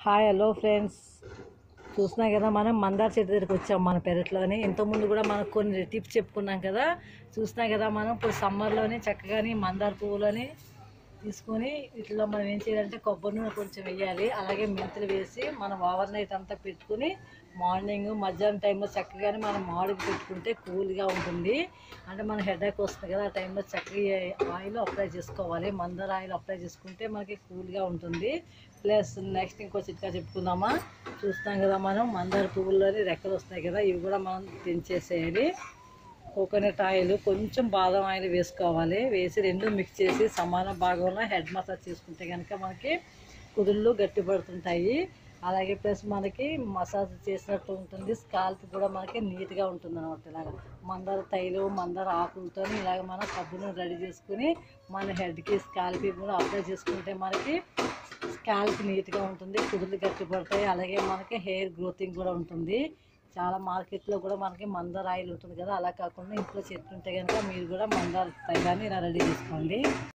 hi hello friends చూసినా కదా మనం మందార చెట్టు దగ్గరికి వచ్చాం మన పెరట్లోని ఇంతకుముందు కూడా మనకు కొన్ని టిప్స్ చెప్పుకున్నాం కదా చూసినా కదా మనం ఇప్పుడు సమ్మర్లోనే చక్కగాని మందార పువ్వులని తీసుకొని ఇట్లా మనం ఏం చేయాలంటే కొబ్బరి నూనె కొంచెం వేయాలి అలాగే మెంతులు వేసి మనం ఓవర్ నైట్ అంతా పెట్టుకుని మార్నింగ్ మధ్యాహ్నం టైంలో చక్కగానే మనం మామిడికి పెట్టుకుంటే కూల్గా ఉంటుంది అంటే మన హెడేక్ వస్తుంది కదా ఆ టైంలో చక్కగా ఆయిల్ అప్లై చేసుకోవాలి మందార ఆయిల్ అప్లై చేసుకుంటే మనకి కూల్గా ఉంటుంది ప్లస్ నెక్స్ట్ ఇంకో చిట్కా చెప్పుకుందామా చూస్తాం కదా మనం మందార పువ్వుల్లోని రెక్కలు వస్తాయి కదా ఇవి కూడా మనం తెంచేసేయాలి కోకోనట్ ఆయిల్ కొంచెం బాదం ఆయిల్ వేసుకోవాలి వేసి రెండు మిక్స్ చేసి సమాన భాగంలో హెడ్ మసాజ్ చేసుకుంటే కనుక మనకి కుదుళ్ళు గట్టిపడుతుంటాయి అలాగే ప్లస్ మనకి మసాజ్ చేసినట్టు ఉంటుంది స్కాల్ప్ కూడా మనకి నీట్గా ఉంటుంది అనమాట ఇలాగ మందార తైలం మందార ఆకులతో ఇలాగ మనం సబ్బును రెడీ చేసుకుని మన హెడ్కి స్కాల్ప్కి కూడా అప్లై చేసుకుంటే మనకి స్కాల్ప్ నీట్గా ఉంటుంది కుదుళ్ళు గట్టిపడతాయి అలాగే మనకి హెయిర్ గ్రోతింగ్ కూడా ఉంటుంది చాలా మార్కెట్లో కూడా మనకి మందార ఆయిల్ ఉంటుంది కదా అలా కాకుండా ఇంట్లో చెట్లు ఉంటే కనుక మీరు కూడా మందార తైలాన్ని ఇలా రెడీ చేసుకోండి